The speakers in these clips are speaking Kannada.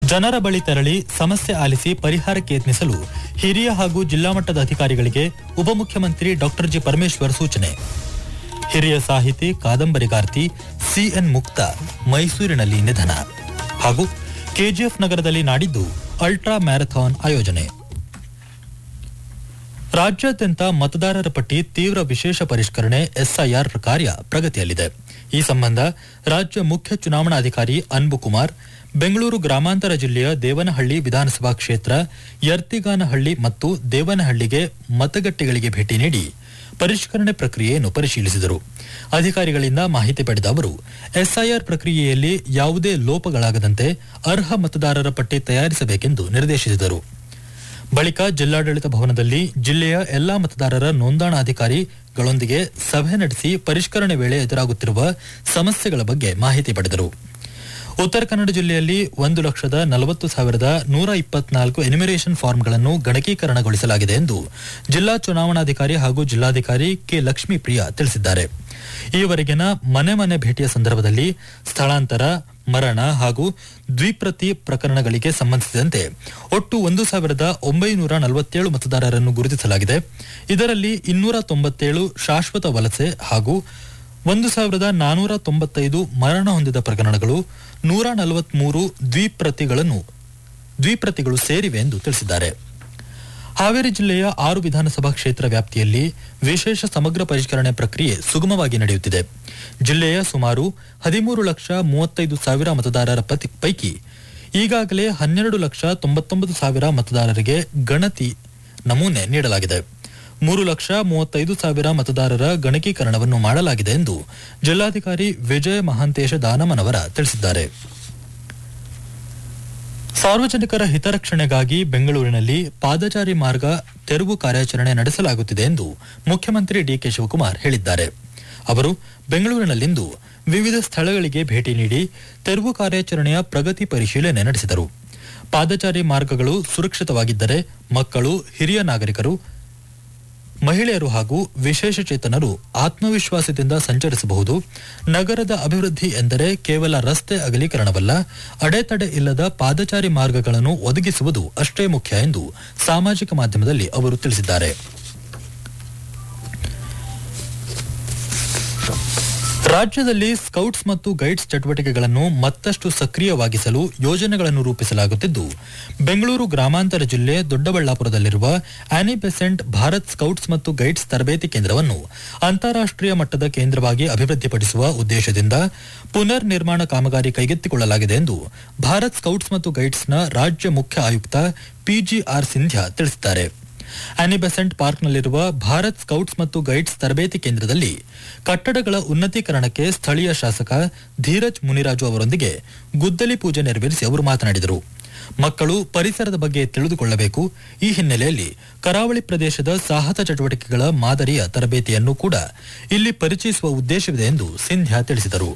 ಜನರ ಬಳಿ ತೆರಳಿ ಸಮಸ್ಯೆ ಆಲಿಸಿ ಪರಿಹಾರಕ್ಕೆ ಯತ್ನಿಸಲು ಹಿರಿಯ ಹಾಗೂ ಜಿಲ್ಲಾ ಮಟ್ಟದ ಅಧಿಕಾರಿಗಳಿಗೆ ಉಪಮುಖ್ಯಮಂತ್ರಿ ಡಾಕ್ಟರ್ ಜಿ ಪರಮೇಶ್ವರ್ ಸೂಚನೆ ಹಿರಿಯ ಸಾಹಿತಿ ಕಾದಂಬರಿಗಾರ್ತಿ ಸಿಎನ್ ಮುಕ್ತ ಮೈಸೂರಿನಲ್ಲಿ ನಿಧನ ಹಾಗೂ ಕೆಜಿಎಫ್ ನಗರದಲ್ಲಿ ನಾಡಿದ್ದು ಅಲ್ಟ್ರಾ ಮ್ಯಾರಥಾನ್ ಆಯೋಜನೆ ರಾಜ್ಯಾದ್ಯಂತ ಮತದಾರರ ಪಟ್ಟಿ ತೀವ್ರ ವಿಶೇಷ ಪರಿಷ್ಕರಣೆ ಎಸ್ಐಆರ್ ಕಾರ್ಯ ಪ್ರಗತಿಯಲ್ಲಿದೆ ಈ ಸಂಬಂಧ ರಾಜ್ಯ ಮುಖ್ಯ ಚುನಾವಣಾಧಿಕಾರಿ ಅನ್ಬು ಕುಮಾರ್ ಬೆಂಗಳೂರು ಗ್ರಾಮಾಂತರ ಜಿಲ್ಲೆಯ ದೇವನಹಳ್ಳಿ ವಿಧಾನಸಭಾ ಕ್ಷೇತ್ರ ಯರ್ತಿಗಾನಹಳ್ಳಿ ಮತ್ತು ದೇವನಹಳ್ಳಿಗೆ ಮತಗಟ್ಟೆಗಳಿಗೆ ಭೇಟಿ ನೀಡಿ ಪರಿಷ್ಕರಣೆ ಪ್ರಕ್ರಿಯೆಯನ್ನು ಪರಿಶೀಲಿಸಿದರು ಅಧಿಕಾರಿಗಳಿಂದ ಮಾಹಿತಿ ಪಡೆದ ಅವರು ಎಸ್ಐಆರ್ ಪ್ರಕ್ರಿಯೆಯಲ್ಲಿ ಯಾವುದೇ ಲೋಪಗಳಾಗದಂತೆ ಅರ್ಹ ಮತದಾರರ ಪಟ್ಟಿ ತಯಾರಿಸಬೇಕೆಂದು ನಿರ್ದೇಶಿಸಿದರು ಬಳಿಕ ಜಿಲ್ಲಾಡಳಿತ ಭವನದಲ್ಲಿ ಜಿಲ್ಲೆಯ ಎಲ್ಲಾ ಮತದಾರರ ನೋಂದಣಾಧಿಕಾರಿಗಳೊಂದಿಗೆ ಸಭೆ ನಡೆಸಿ ಪರಿಷ್ಕರಣೆ ವೇಳೆ ಎದುರಾಗುತ್ತಿರುವ ಸಮಸ್ಯೆಗಳ ಬಗ್ಗೆ ಮಾಹಿತಿ ಪಡೆದರು ಉತ್ತರ ಕನ್ನಡ ಜಿಲ್ಲೆಯಲ್ಲಿ ಒಂದು ಲಕ್ಷದ ನಲವತ್ತು ಸಾವಿರದ ನೂರ ಇಪ್ಪತ್ನಾಲ್ಕು ಎನಿಮಿರೇಷನ್ ಫಾರ್ಮ್ಗಳನ್ನು ಗಣಕೀಕರಣಗೊಳಿಸಲಾಗಿದೆ ಎಂದು ಜಿಲ್ಲಾ ಚುನಾವಣಾಧಿಕಾರಿ ಹಾಗೂ ಜಿಲ್ಲಾಧಿಕಾರಿ ಕೆ ಲಕ್ಷ್ಮೀಪ್ರಿಯ ತಿಳಿಸಿದ್ದಾರೆ ಈವರೆಗಿನ ಮನೆ ಮನೆ ಭೇಟಿಯ ಸಂದರ್ಭದಲ್ಲಿ ಸ್ಥಳಾಂತರ ಮರಣ ಹಾಗೂ ದ್ವಿಪ್ರತಿ ಪ್ರಕರಣಗಳಿಗೆ ಸಂಬಂಧಿಸಿದಂತೆ ಒಟ್ಟು ಒಂದು ಸಾವಿರದ ಒಂಬೈನೂರ ನಲವತ್ತೇಳು ಮತದಾರರನ್ನು ಗುರುತಿಸಲಾಗಿದೆ ಇದರಲ್ಲಿ ಇನ್ನೂರ ತೊಂಬತ್ತೇಳು ಶಾಶ್ವತ ವಲಸೆ ಹಾಗೂ ಒಂದು ಸಾವಿರದ ನಾನೂರ ತೊಂಬತ್ತೈದು ಮರಣ ಹೊಂದಿದ ಪ್ರಕರಣಗಳು ನೂರ ನಲವತ್ಮೂರು ದ್ವಿಪ್ರತಿಗಳನ್ನು ದ್ವಿಪ್ರತಿಗಳು ಸೇರಿವೆ ಎಂದು ತಿಳಿಸಿದ್ದಾರೆ ಹಾವೇರಿ ಜಿಲ್ಲೆಯ ಆರು ವಿಧಾನಸಭಾ ಕ್ಷೇತ್ರ ವ್ಯಾಪ್ತಿಯಲ್ಲಿ ವಿಶೇಷ ಸಮಗ್ರ ಪರಿಷ್ಕರಣೆ ಪ್ರಕ್ರಿಯೆ ಸುಗಮವಾಗಿ ನಡೆಯುತ್ತಿದೆ ಜಿಲ್ಲೆಯ ಸುಮಾರು ಹದಿಮೂರು ಲಕ್ಷ ಮೂವತ್ತೈದು ಸಾವಿರ ಮತದಾರರ ಪತಿ- ಪೈಕಿ ಈಗಾಗಲೇ ಹನ್ನೆರಡು ಲಕ್ಷ ತೊಂಬತ್ತೊಂಬತ್ತು ಸಾವಿರ ಮತದಾರರಿಗೆ ಗಣತಿ ನಮೂನೆ ನೀಡಲಾಗಿದೆ ಮೂರು ಲಕ್ಷ ಮೂವತ್ತೈದು ಸಾವಿರ ಮತದಾರರ ಗಣಕೀಕರಣವನ್ನು ಮಾಡಲಾಗಿದೆ ಎಂದು ಜಿಲ್ಲಾಧಿಕಾರಿ ವಿಜಯ ಮಹಾಂತೇಶ ದಾನಮನವರ ತಿಳಿಸಿದ್ದಾರೆ ಸಾರ್ವಜನಿಕರ ಹಿತರಕ್ಷಣೆಗಾಗಿ ಬೆಂಗಳೂರಿನಲ್ಲಿ ಪಾದಚಾರಿ ಮಾರ್ಗ ತೆರವು ಕಾರ್ಯಾಚರಣೆ ನಡೆಸಲಾಗುತ್ತಿದೆ ಎಂದು ಮುಖ್ಯಮಂತ್ರಿ ಡಿಕೆ ಶಿವಕುಮಾರ್ ಹೇಳಿದ್ದಾರೆ ಅವರು ಬೆಂಗಳೂರಿನಲ್ಲಿಂದು ವಿವಿಧ ಸ್ಥಳಗಳಿಗೆ ಭೇಟಿ ನೀಡಿ ತೆರವು ಕಾರ್ಯಾಚರಣೆಯ ಪ್ರಗತಿ ಪರಿಶೀಲನೆ ನಡೆಸಿದರು ಪಾದಚಾರಿ ಮಾರ್ಗಗಳು ಸುರಕ್ಷಿತವಾಗಿದ್ದರೆ ಮಕ್ಕಳು ಹಿರಿಯ ನಾಗರಿಕರು ಮಹಿಳೆಯರು ಹಾಗೂ ವಿಶೇಷಚೇತನರು ಆತ್ಮವಿಶ್ವಾಸದಿಂದ ಸಂಚರಿಸಬಹುದು ನಗರದ ಅಭಿವೃದ್ಧಿ ಎಂದರೆ ಕೇವಲ ರಸ್ತೆ ಅಗಲೀಕರಣವಲ್ಲ ಅಡೆತಡೆ ಇಲ್ಲದ ಪಾದಚಾರಿ ಮಾರ್ಗಗಳನ್ನು ಒದಗಿಸುವುದು ಅಷ್ಟೇ ಮುಖ್ಯ ಎಂದು ಸಾಮಾಜಿಕ ಮಾಧ್ಯಮದಲ್ಲಿ ಅವರು ತಿಳಿಸಿದ್ದಾರೆ ರಾಜ್ಯದಲ್ಲಿ ಸ್ಕೌಟ್ಸ್ ಮತ್ತು ಗೈಡ್ಸ್ ಚಟುವಟಿಕೆಗಳನ್ನು ಮತ್ತಷ್ಟು ಸಕ್ರಿಯವಾಗಿಸಲು ಯೋಜನೆಗಳನ್ನು ರೂಪಿಸಲಾಗುತ್ತಿದ್ದು ಬೆಂಗಳೂರು ಗ್ರಾಮಾಂತರ ಜಿಲ್ಲೆ ದೊಡ್ಡಬಳ್ಳಾಪುರದಲ್ಲಿರುವ ಆನಿ ಬೆಸೆಂಟ್ ಭಾರತ್ ಸ್ಕೌಟ್ಸ್ ಮತ್ತು ಗೈಡ್ಸ್ ತರಬೇತಿ ಕೇಂದ್ರವನ್ನು ಅಂತಾರಾಷ್ಟ್ರೀಯ ಮಟ್ಟದ ಕೇಂದ್ರವಾಗಿ ಅಭಿವೃದ್ಧಿಪಡಿಸುವ ಉದ್ದೇಶದಿಂದ ಪುನರ್ ನಿರ್ಮಾಣ ಕಾಮಗಾರಿ ಕೈಗೆತ್ತಿಕೊಳ್ಳಲಾಗಿದೆ ಎಂದು ಭಾರತ್ ಸ್ಕೌಟ್ಸ್ ಮತ್ತು ಗೈಡ್ಸ್ನ ರಾಜ್ಯ ಮುಖ್ಯ ಆಯುಕ್ತ ಪಿಜಿಆರ್ ಸಿಂಧ್ಯಾ ತಿಳಿಸಿದ್ದಾರೆ ಆನಿಬೆಸೆಂಟ್ ಪಾರ್ಕ್ನಲ್ಲಿರುವ ಭಾರತ್ ಸ್ಕೌಟ್ಸ್ ಮತ್ತು ಗೈಡ್ಸ್ ತರಬೇತಿ ಕೇಂದ್ರದಲ್ಲಿ ಕಟ್ಟಡಗಳ ಉನ್ನತೀಕರಣಕ್ಕೆ ಸ್ಥಳೀಯ ಶಾಸಕ ಧೀರಜ್ ಮುನಿರಾಜು ಅವರೊಂದಿಗೆ ಗುದ್ದಲಿ ಪೂಜೆ ನೆರವೇರಿಸಿ ಅವರು ಮಾತನಾಡಿದರು ಮಕ್ಕಳು ಪರಿಸರದ ಬಗ್ಗೆ ತಿಳಿದುಕೊಳ್ಳಬೇಕು ಈ ಹಿನ್ನೆಲೆಯಲ್ಲಿ ಕರಾವಳಿ ಪ್ರದೇಶದ ಸಾಹಸ ಚಟುವಟಿಕೆಗಳ ಮಾದರಿಯ ತರಬೇತಿಯನ್ನು ಕೂಡ ಇಲ್ಲಿ ಪರಿಚಯಿಸುವ ಉದ್ದೇಶವಿದೆ ಎಂದು ಸಿಂಧ್ಯಾ ತಿಳಿಸಿದರು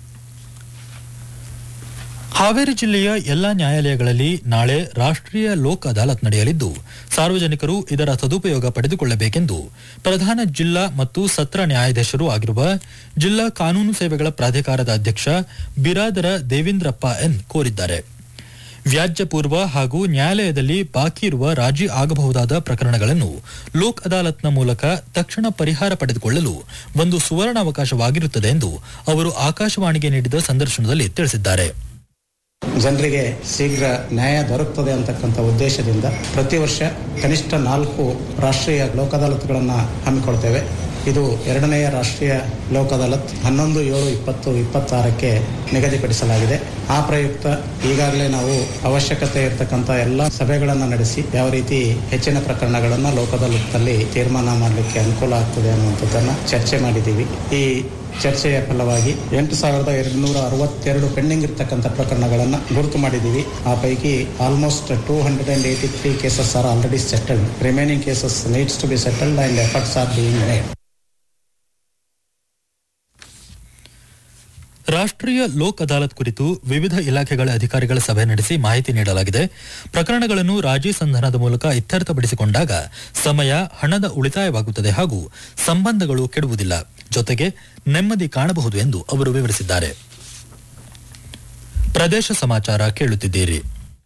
ಹಾವೇರಿ ಜಿಲ್ಲೆಯ ಎಲ್ಲಾ ನ್ಯಾಯಾಲಯಗಳಲ್ಲಿ ನಾಳೆ ರಾಷ್ಟ್ರೀಯ ಲೋಕ್ ಅದಾಲತ್ ನಡೆಯಲಿದ್ದು ಸಾರ್ವಜನಿಕರು ಇದರ ಸದುಪಯೋಗ ಪಡೆದುಕೊಳ್ಳಬೇಕೆಂದು ಪ್ರಧಾನ ಜಿಲ್ಲಾ ಮತ್ತು ಸತ್ರ ನ್ಯಾಯಾಧೀಶರೂ ಆಗಿರುವ ಜಿಲ್ಲಾ ಕಾನೂನು ಸೇವೆಗಳ ಪ್ರಾಧಿಕಾರದ ಅಧ್ಯಕ್ಷ ಬಿರಾದರ ದೇವೇಂದ್ರಪ್ಪ ಎನ್ ಕೋರಿದ್ದಾರೆ ವ್ಯಾಜ್ಯ ಪೂರ್ವ ಹಾಗೂ ನ್ಯಾಯಾಲಯದಲ್ಲಿ ಬಾಕಿ ಇರುವ ರಾಜಿ ಆಗಬಹುದಾದ ಪ್ರಕರಣಗಳನ್ನು ಲೋಕ್ ಅದಾಲತ್ನ ಮೂಲಕ ತಕ್ಷಣ ಪರಿಹಾರ ಪಡೆದುಕೊಳ್ಳಲು ಒಂದು ಸುವರ್ಣಾವಕಾಶವಾಗಿರುತ್ತದೆ ಎಂದು ಅವರು ಆಕಾಶವಾಣಿಗೆ ನೀಡಿದ ಸಂದರ್ಶನದಲ್ಲಿ ತಿಳಿಸಿದ್ದಾರೆ ಜನರಿಗೆ ಶೀಘ್ರ ನ್ಯಾಯ ದೊರಕುತ್ತದೆ ಅಂತಕ್ಕಂಥ ಉದ್ದೇಶದಿಂದ ಪ್ರತಿ ವರ್ಷ ಕನಿಷ್ಠ ನಾಲ್ಕು ರಾಷ್ಟ್ರೀಯ ಲೋಕ ಅದಾಲತ್ಗಳನ್ನು ಹಮ್ಮಿಕೊಳ್ತೇವೆ ಇದು ಎರಡನೆಯ ರಾಷ್ಟ್ರೀಯ ಲೋಕ ಅದಾಲತ್ ಹನ್ನೊಂದು ಏಳು ಇಪ್ಪತ್ತು ಇಪ್ಪತ್ತಾರಕ್ಕೆ ನಿಗದಿಪಡಿಸಲಾಗಿದೆ ಆ ಪ್ರಯುಕ್ತ ಈಗಾಗಲೇ ನಾವು ಅವಶ್ಯಕತೆ ಇರತಕ್ಕಂಥ ಎಲ್ಲ ಸಭೆಗಳನ್ನು ನಡೆಸಿ ಯಾವ ರೀತಿ ಹೆಚ್ಚಿನ ಪ್ರಕರಣಗಳನ್ನು ಲೋಕ ಅದಾಲತ್ನಲ್ಲಿ ತೀರ್ಮಾನ ಮಾಡಲಿಕ್ಕೆ ಅನುಕೂಲ ಆಗ್ತದೆ ಅನ್ನುವಂಥದ್ದನ್ನು ಚರ್ಚೆ ಮಾಡಿದ್ದೀವಿ ಈ ಚರ್ಚೆಯ ಫಲವಾಗಿ ಎಂಟು ಸಾವಿರದ ಎರಡುನೂರ ಅರವತ್ತೆರಡು ಪೆಂಡಿಂಗ್ ಇರ್ತಕ್ಕಂಥ ಪ್ರಕರಣಗಳನ್ನು ಗುರುತು ಮಾಡಿದ್ದೀವಿ ಆ ಪೈಕಿ almost two hundred and eighty three cases are already settled remaining cases needs to be settled and efforts are being made Rashtriya Lok ಅದಾಲತ್ ಕುರಿತು ವಿವಿಧ ಇಲಾಖೆಗಳ ಅಧಿಕಾರಿಗಳ ಸಭೆ ನಡೆಸಿ ಮಾಹಿತಿ ನೀಡಲಾಗಿದೆ ಪ್ರಕರಣಗಳನ್ನು ರಾಜಿ ಸಂಧಾನದ ಮೂಲಕ ಇತ್ಯರ್ಥಪಡಿಸಿಕೊಂಡಾಗ ಸಮಯ ಹಣದ ಉಳಿತಾಯವಾಗುತ್ತದೆ ಹಾಗೂ ಸಂಬಂಧಗಳು ಕೆಡುವುದಿಲ್ಲ ಜೊತೆಗೆ ನೆಮ್ಮದಿ ಕಾಣಬಹುದು ಎಂದು ಅವರು ವಿವರಿಸಿದ್ದಾರೆ ಪ್ರದೇಶ ಸಮಾಚಾರ ಕೇಳುತ್ತಿದ್ದೀರಿ